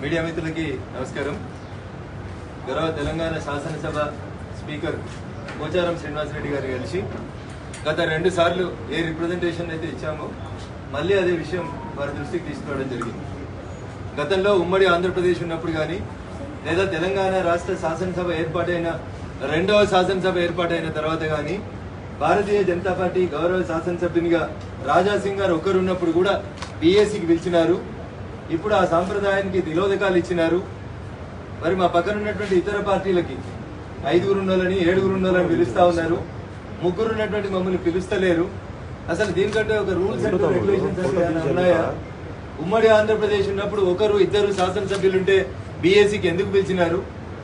Media మిత్రులకి నమస్కారం గౌరవ తెలంగాణ శాసనసభ స్పీకర్ పోచారం శ్రీనివాసరెడ్డి గారు కలిసి గత రెండు సార్లు ఏ రిప్రజెంటేషన్ అయితే ఇచ్చామో మళ్ళీ అదే విషయం వారి దృష్టికి తీసుకురావడం జరిగింది గతంలో ఉమ్మడి ఆంధ్రప్రదేశ్ ఉన్నప్పుడు కానీ లేదా తెలంగాణ రాష్ట్ర శాసనసభ ఏర్పాటైన రెండవ శాసనసభ ఏర్పాటైన తర్వాత కానీ భారతీయ జనతా పార్టీ గౌరవ శాసనసభ్యునిగా రాజాసింగ్ గారు ఒకరు ఉన్నప్పుడు కూడా బీఏసీకి పిలిచినారు ఇప్పుడు ఆ సాంప్రదాయానికి నిరోధకాలు ఇచ్చినారు మరి మా పక్కన ఉన్నటువంటి ఇతర పార్టీలకి ఐదుగురు ఉన్నోళ్ళని ఏడుగురు ఉన్నోళ్ళని పిలుస్తా ఉన్నారు ముగ్గురు ఉన్నటువంటి మమ్మల్ని పిలుస్తలేరు అసలు దీనికంటే ఒక రూల్స్ అండ్ రెగ్యులేషన్స్ అంటే ఏమైనా ఉన్నాయా ఉమ్మడి ఆంధ్రప్రదేశ్ ఉన్నప్పుడు ఒకరు ఇద్దరు శాసనసభ్యులుంటే బీఏసీకి ఎందుకు పిలిచినారు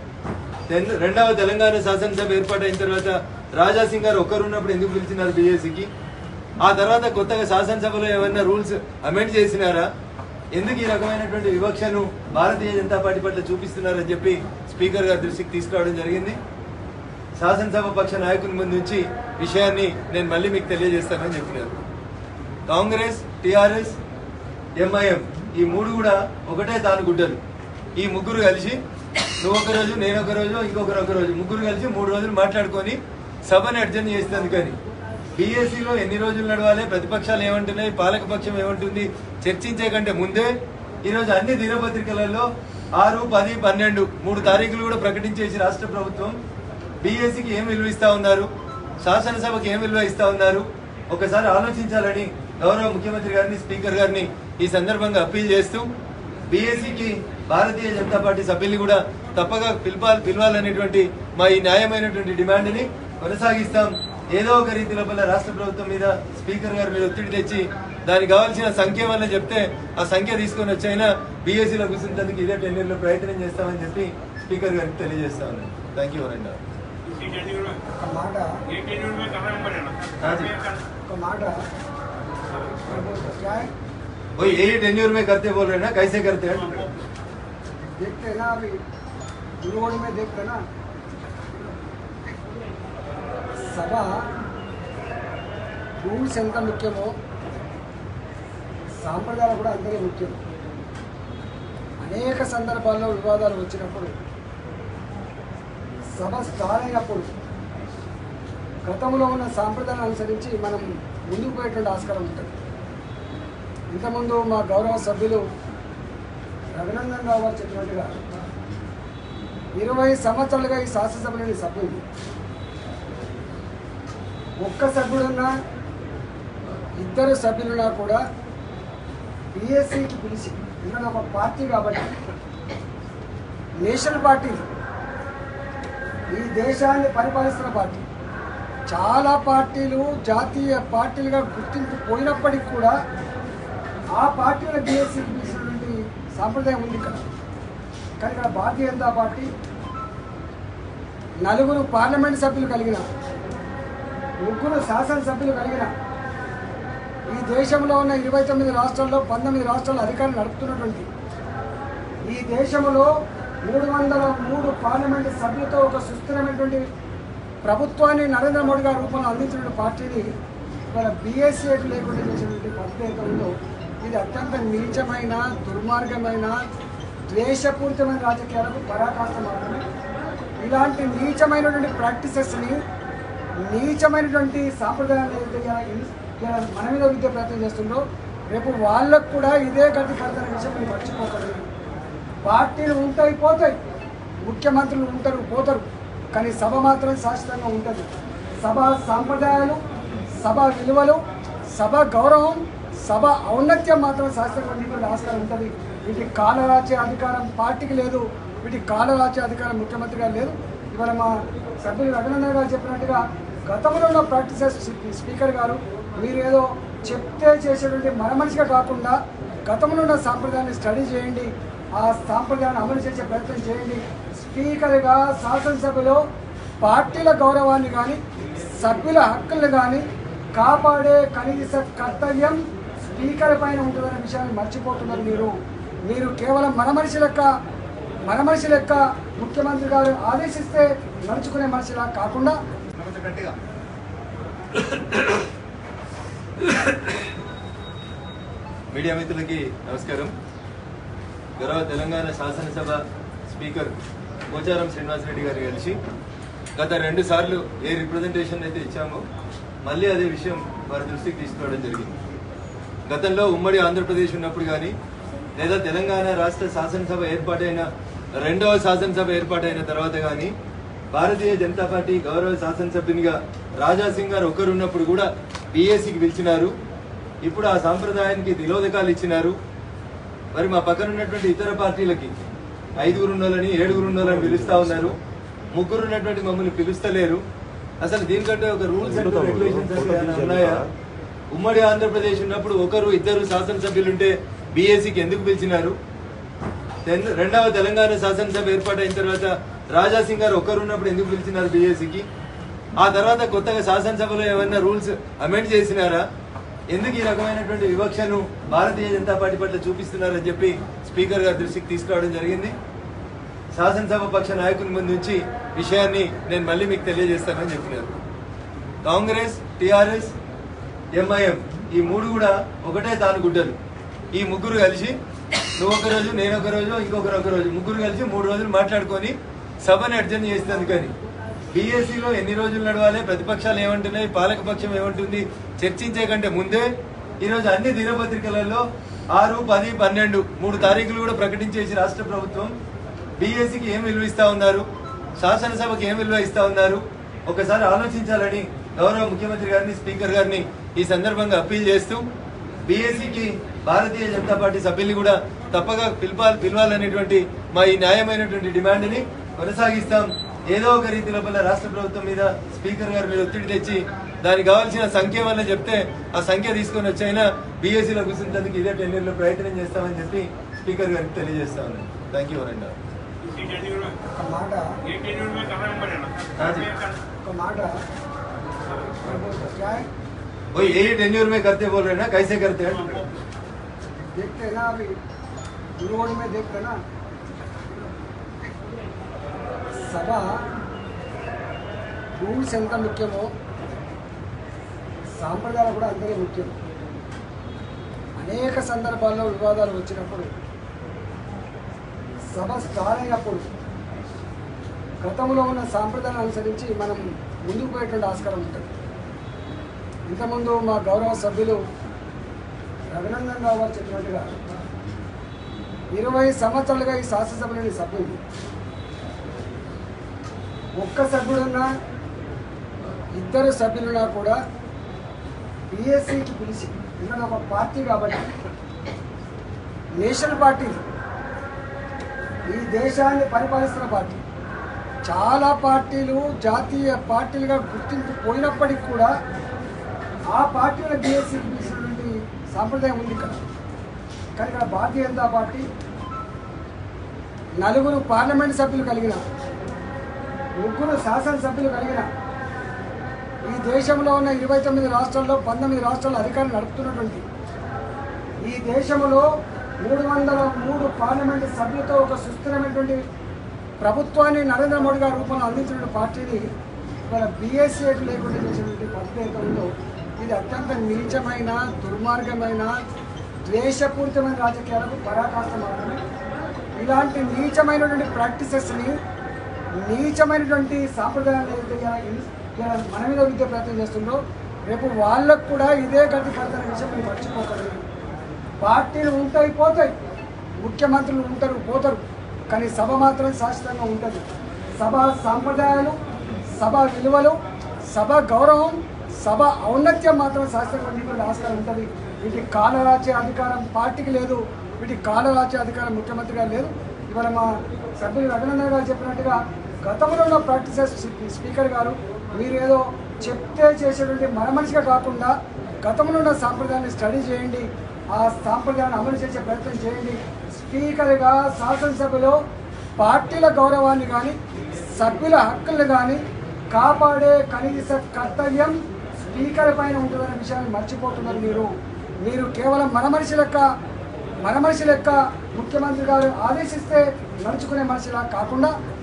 తెన్- రెండవ తెలంగాణ శాసనసభ ఏర్పాటైన తర్వాత రాజాసింగ్ గారు ఒకరు ఉన్నప్పుడు ఎందుకు పిలిచినారు బీఏసీకి ఆ తర్వాత కొత్తగా శాసనసభలో ఏమైనా రూల్స్ అమెండ్ చేసినారా ఎందుకు ఈ రకమైనటువంటి వివక్షను భారతీయ జనతా పార్టీ పట్ల చూపిస్తున్నారని చెప్పి స్పీకర్ గారి దృష్టికి తీసుకురావడం జరిగింది శాసనసభ పక్ష నాయకుని ముందు నుంచి విషయాన్ని నేను మళ్ళీ మీకు తెలియజేస్తానని చెప్పినారు కాంగ్రెస్ టిఆర్ఎస్ ఎంఐఎం ఈ మూడు కూడా ఒకటే తాను గుడ్డలు ఈ ముగ్గురు కలిసి నువ్వు ఒక రోజు నేను ఒక రోజు ఇంకొకరు ఒక రోజు ముగ్గురు కలిసి మూడు రోజులు మాట్లాడుకొని సభను అర్జన్ చేసినందుకని బీఎస్సీలో ఎన్ని రోజులు నడవాలి ప్రతిపక్షాలు ఏమంటున్నాయి పాలకపక్షం ఏమంటుంది చర్చించే కంటే ముందే ఈరోజు అన్ని దినపత్రికలలో ఆరు పది పన్నెండు మూడు తారీఖులు కూడా ప్రకటించేసి రాష్ట్ర ప్రభుత్వం బీఎస్సీకి ఏం విలువ ఇస్తా ఉన్నారు శాసనసభకి ఏం విలువ ఇస్తా ఉన్నారు ఒకసారి ఆలోచించాలని గౌరవ ముఖ్యమంత్రి గారిని స్పీకర్ గారిని ఈ సందర్భంగా అప్పీల్ చేస్తూ బీఎస్సీకి భారతీయ జనతా పార్టీ సభ్యుల్ని కూడా తప్పగా పిలపాలి పిలవాలనేటువంటి మా ఈ న్యాయమైనటువంటి డిమాండ్ని కొనసాగిస్తాం ఏదో ఒక రీతి లోపల రాష్ట్ర ప్రభుత్వం మీద స్పీకర్ గారి మీద ఒత్తిడి తెచ్చి దానికి కావాల్సిన సంఖ్య వల్ల చెప్తే ఆ సంఖ్య తీసుకొని వచ్చైనా బీఎస్సీలో కూర్చుంటందుకు ఇదే టెన్యూర్లో ప్రయత్నం చేస్తామని చెప్పి స్పీకర్ గారికి తెలియజేస్తా ఉన్నాను థ్యాంక్ యూ వరండా ఒక మాట हाँ जी। ఒక మాట क्या है वो यही टेन्यूर में करते बोल रहे हैं ना कैसे करते हैं देखते हैं ना अभी रोड में देखते हैं ना సభ రూల్స్ ఎంత ముఖ్యమో సాంప్రదాయాలు కూడా అంతనే ముఖ్యం అనేక సందర్భాల్లో వివాదాలు వచ్చినప్పుడు సభ స్టార్ట్ అయినప్పుడు గతంలో ఉన్న సాంప్రదాయాన్ని అనుసరించి మనం ముందుకు పోయేటువంటి ఆస్కారం ఉంటుంది ఇంతకుముందు మా గౌరవ సభ్యులు రఘునందన్ రావు గారు చెప్పినట్టుగా ఇరవై సంవత్సరాలుగా ఈ శాసనసభలోని సభ్యులు ఒక్క సభ్యుడున్నా ఇద్దరు సభ్యులున్నా కూడా పిఎస్సికి పిలిచి ఎందుకంటే ఒక పార్టీ కాబట్టి నేషనల్ పార్టీ ఈ దేశాన్ని పరిపాలిస్తున్న పార్టీ చాలా పార్టీలు జాతీయ పార్టీలుగా గుర్తింపు పోయినప్పటికీ కూడా ఆ పార్టీల బీఎస్సీకి పిలిచినటువంటి సాంప్రదాయం ఉంది ఇక్కడ కానీ ఇక్కడ భారతీయ జనతా పార్టీ నలుగురు పార్లమెంట్ సభ్యులు కలిగిన ముగ్గురు శాసనసభ్యులు కలిగిన ఈ దేశంలో ఉన్న ఇరవై తొమ్మిది రాష్ట్రాల్లో పంతొమ్మిది రాష్ట్రాల్లో అధికారులు నడుపుతున్నటువంటి ఈ దేశంలో మూడు వందల మూడు పార్లమెంటు సభ్యులతో ఒక సుస్థిరమైనటువంటి ప్రభుత్వాన్ని నరేంద్ర మోడీ గారి రూపంలో అందించిన పార్టీని ఇవాళ బీఎస్సీకి లేకుండా చేసినటువంటి పద్ధతి ఏదైతే ఉందో ఇది అత్యంత నీచమైన దుర్మార్గమైన ద్వేషపూరితమైన రాజకీయాలకు పరాకాష్ట మాత్రమే ఇలాంటి నీచమైనటువంటి ప్రాక్టీసెస్ని నీచమైనటువంటి సాంప్రదాయాలు ఏదైతే ఇలా- ఇలా మన మీద విద్య ప్రయత్నం చేస్తుందో రేపు వాళ్ళకు కూడా ఇదే గతి పడుతున్న విషయం మీరు మర్చిపోకండి పార్టీలు ఉంటాయి పోతాయి ముఖ్యమంత్రులు ఉంటారు పోతారు కానీ సభ మాత్రం శాశ్వతంగా ఉంటుంది సభ సాంప్రదాయాలు సభ విలువలు సభ గౌరవం సభ ఔన్నత్యం మాత్రం శాశ్వతంగా ఉండేటువంటి ఆస్కారం ఉంటుంది వీటి కాలరాచే అధికారం పార్టీకి లేదు వీటి కాలరాచే అధికారం ముఖ్యమంత్రి గారు లేదు ఇవాళ మా సభ్యులు రఘునందన్ గారు చెప్పినట్టుగా గతంలో ఉన్న ప్రాక్టీసెస్ స్పీకర్ గారు మీరు ఏదో చెప్తే చేసేటువంటి మన మనిషిగా కాకుండా గతంలో ఉన్న సాంప్రదాయాన్ని స్టడీ చేయండి ఆ సాంప్రదాయాన్ని అమలు చేసే ప్రయత్నం చేయండి స్పీకర్గా శాసనసభలో పార్టీల గౌరవాన్ని కానీ సభ్యుల హక్కులను కానీ కాపాడే కనీస కర్తవ్యం స్పీకర్ పైన ఉంటుందనే విషయాన్ని మర్చిపోతున్నారు మీరు మీరు కేవలం మన మనిషి లెక్క మన మనిషి లెక్క ముఖ్యమంత్రి గారు ఆదేశిస్తే నడుచుకునే మనిషిలా కాకుండా కొంచెం గట్టిగా మీడియా మిత్రులకి నమస్కారం గౌరవ తెలంగాణ శాసనసభ స్పీకర్ పోచారం శ్రీనివాసరెడ్డి గారు కలిసి గత రెండు సార్లు ఏ రిప్రజెంటేషన్ అయితే ఇచ్చామో మళ్ళీ అదే విషయం వారి దృష్టికి తీసుకురావడం జరిగింది గతంలో ఉమ్మడి ఆంధ్రప్రదేశ్ ఉన్నప్పుడు కానీ లేదా తెలంగాణ రాష్ట్ర శాసనసభ ఏర్పాటైన రెండవ శాసనసభ ఏర్పాటైన తర్వాత కానీ భారతీయ జనతా పార్టీ గౌరవ శాసనసభ్యునిగా రాజా సింగ్ గారు ఒకరు ఉన్నప్పుడు కూడా బీఏసీకి పిలిచినారు ఇప్పుడు ఆ సాంప్రదాయానికి తిలోదకాలు ఇచ్చినారు మరి మా పక్కన ఉన్నటువంటి ఇతర పార్టీలకి ఐదుగురు ఉన్నోళ్ళని ఏడుగురు ఉన్నోళ్ళని పిలుస్తా ఉన్నారు ముగ్గురు ఉన్నటువంటి మమ్మల్ని పిలుస్తలేరు అసలు దీనికంటే ఒక రూల్స్ అండ్ రెగ్యులేషన్స్ అంటే ఏమైనా ఉన్నాయా ఉమ్మడి ఆంధ్రప్రదేశ్ ఉన్నప్పుడు ఒకరు ఇద్దరు శాసనసభ్యులుంటే బీఏసీకి ఎందుకు పిలిచినారు తెన్- రెండవ తెలంగాణ శాసనసభ ఏర్పాటైన తర్వాత రాజా సింగ్ గారు ఒకరు ఉన్నప్పుడు ఎందుకు పిలిచినారు బీఏసీకి ఆ తర్వాత కొత్తగా శాసనసభలో ఏమైనా రూల్స్ అమెండ్ చేసినారా ఎందుకు ఈ రకమైనటువంటి వివక్షను భారతీయ జనతా పార్టీ పట్ల చూపిస్తున్నారని చెప్పి స్పీకర్ గారి దృష్టికి తీసుకురావడం జరిగింది శాసనసభ పక్ష నాయకుల ముందు నుంచి విషయాన్ని నేను మళ్ళీ మీకు తెలియజేస్తానని చెప్పినారు కాంగ్రెస్ టిఆర్ఎస్ ఎంఐఎం ఈ మూడు కూడా ఒకటే తాను గుడ్డలు ఈ ముగ్గురు కలిసి నువ్వు ఒక రోజు నేను ఒక రోజు ఇంకొకరు ఒక రోజు ముగ్గురు కలిసి మూడు రోజులు మాట్లాడుకొని సభని అర్జన చేస్తుంది కానీ బీఎస్సీలో ఎన్ని రోజులు నడవాలి ప్రతిపక్షాలు ఏమంటున్నాయి పాలకపక్షం ఏమంటుంది చర్చించే కంటే ముందే ఈరోజు అన్ని దినపత్రికలలో ఆరు పది పన్నెండు మూడు తారీఖులు కూడా ప్రకటించేసి రాష్ట్ర ప్రభుత్వం బీఎస్సీకి ఏం విలువ ఇస్తా ఉన్నారు శాసనసభకి ఏం విలువ ఇస్తా ఉన్నారు ఒకసారి ఆలోచించాలని గౌరవ ముఖ్యమంత్రి గారిని స్పీకర్ గారిని ఈ సందర్భంగా అప్పీల్ చేస్తూ బీఎస్సీకి భారతీయ జనతా పార్టీ సభ్యుల్ని కూడా తప్పగా పిలపాలి పిలవాలనేటువంటి మా ఈ న్యాయమైనటువంటి డిమాండ్ని కొనసాగిస్తాం ఏదో ఒక రీతి లోపల రాష్ట్ర ప్రభుత్వం మీద స్పీకర్ గారి మీద ఒత్తిడి తెచ్చి దానికి కావాల్సిన సంఖ్య వల్ల చెప్తే ఆ సంఖ్య తీసుకొని వచ్చైనా బీఎస్సీలో కూర్చుంటందుకు ఇదే టెన్యూర్లో ప్రయత్నం చేస్తామని చెప్పి స్పీకర్ గారికి తెలియజేస్తా ఉన్నాను థ్యాంక్ యూ వరండా ఒక మాట ఒక మాట क्या है? वही यही टेन्यूर में करते बोल रहे हैं ना कैसे करते हैं देखते हैं ना अभी रोड में देखते हैं ना సభ రూల్స్ ఎంత ముఖ్యమో సాంప్రదాయాలు కూడా అంతే ముఖ్యం అనేక సందర్భాల్లో వివాదాలు వచ్చినప్పుడు సభ స్టార్ట్ అయినప్పుడు గతంలో ఉన్న సాంప్రదాయాన్ని అనుసరించి మనం ముందుకు పోయేటువంటి ఆస్కారం ఉంటుంది ఇంతకుముందు మా గౌరవ సభ్యులు రఘునందన్ రావు గారు చెప్పినట్టుగా ఇరవై సంవత్సరాలుగా ఈ శాసనసభలోని సభ్యులు ఒక్క సభ్యుడున్నా ఇద్దరు సభ్యులున్నా కూడా బిఎస్సికి పిలిచి ఎందుకంటే ఒక పార్టీ కాబట్టి నేషనల్ పార్టీ ఈ దేశాన్ని పరిపాలిస్తున్న పార్టీ చాలా పార్టీలు జాతీయ పార్టీలుగా గుర్తింపు పోయినప్పటికీ కూడా ఆ పార్టీల బిఎస్సికి పిలిచినటువంటి సాంప్రదాయం ఉంది ఇక్కడ కానీ ఇక్కడ భారతీయ జనతా పార్టీ నలుగురు పార్లమెంట్ సభ్యులు కలిగిన ముగ్గురు శాసనసభ్యులు కలిగిన ఈ దేశంలో ఉన్న ఇరవై తొమ్మిది రాష్ట్రాల్లో పంతొమ్మిది రాష్ట్రాల్లో అధికారం నడుపుతున్నటువంటి ఈ దేశంలో మూడు వందల మూడు పార్లమెంటు సభ్యులతో ఒక సుస్థిరమైనటువంటి ప్రభుత్వాన్ని నరేంద్ర మోడీ గారి రూపంలో అందించిన పార్టీని ఇవాళ బీఎస్సీ లేకుండా చేసినటువంటి పద్ధతి ఏదైతే ఉందో ఇది అత్యంత నీచమైన దుర్మార్గమైన ద్వేషపూరితమైన రాజకీయాలకు పరాకాష్ట మాత్రమే ఇలాంటి నీచమైనటువంటి ప్రాక్టీసెస్ని నీచమైనటువంటి సాంప్రదాయాలు ఏదైతే ఇలా ఇలా మన మీద విద్య ప్రయత్నం చేస్తుందో రేపు వాళ్ళకు కూడా ఇదే గతి పడుతున్న విషయం మీరు మర్చిపోకండి పార్టీలు ఉంటాయి పోతాయి ముఖ్యమంత్రులు ఉంటారు పోతారు కానీ సభ మాత్రం శాశ్వతంగా ఉంటుంది సభ సాంప్రదాయాలు సభ విలువలు సభ గౌరవం సభ ఔన్నత్యం మాత్రం శాశ్వతంగా ఉండేటువంటి ఆస్కారం ఉంటుంది వీటి కాలరాచే అధికారం పార్టీకి లేదు వీటి కాలరాచే అధికారం ముఖ్యమంత్రి గారు లేదు ఇవాళ మా సభ్యులు రఘునందన్ గారు చెప్పినట్టుగా గతంలో ఉన్న ప్రాక్టీసెస్ స్పీకర్ గారు మీరు ఏదో చెప్తే చేసేటువంటి మన మనిషిగా కాకుండా గతంలో ఉన్న సాంప్రదాయాన్ని స్టడీ చేయండి ఆ సాంప్రదాయాన్ని అమలు చేసే ప్రయత్నం చేయండి స్పీకర్గా శాసనసభలో పార్టీల గౌరవాన్ని కానీ సభ్యుల హక్కులను కానీ కాపాడే కనీస కర్తవ్యం స్పీకర్ పైన ఉంటుందనే విషయాన్ని మర్చిపోతున్నారు మీరు మీరు కేవలం మన మనిషి లెక్క మన మనిషి లెక్క ముఖ్యమంత్రి గారు ఆదేశిస్తే నడుచుకునే మనిషిలా కాకుండా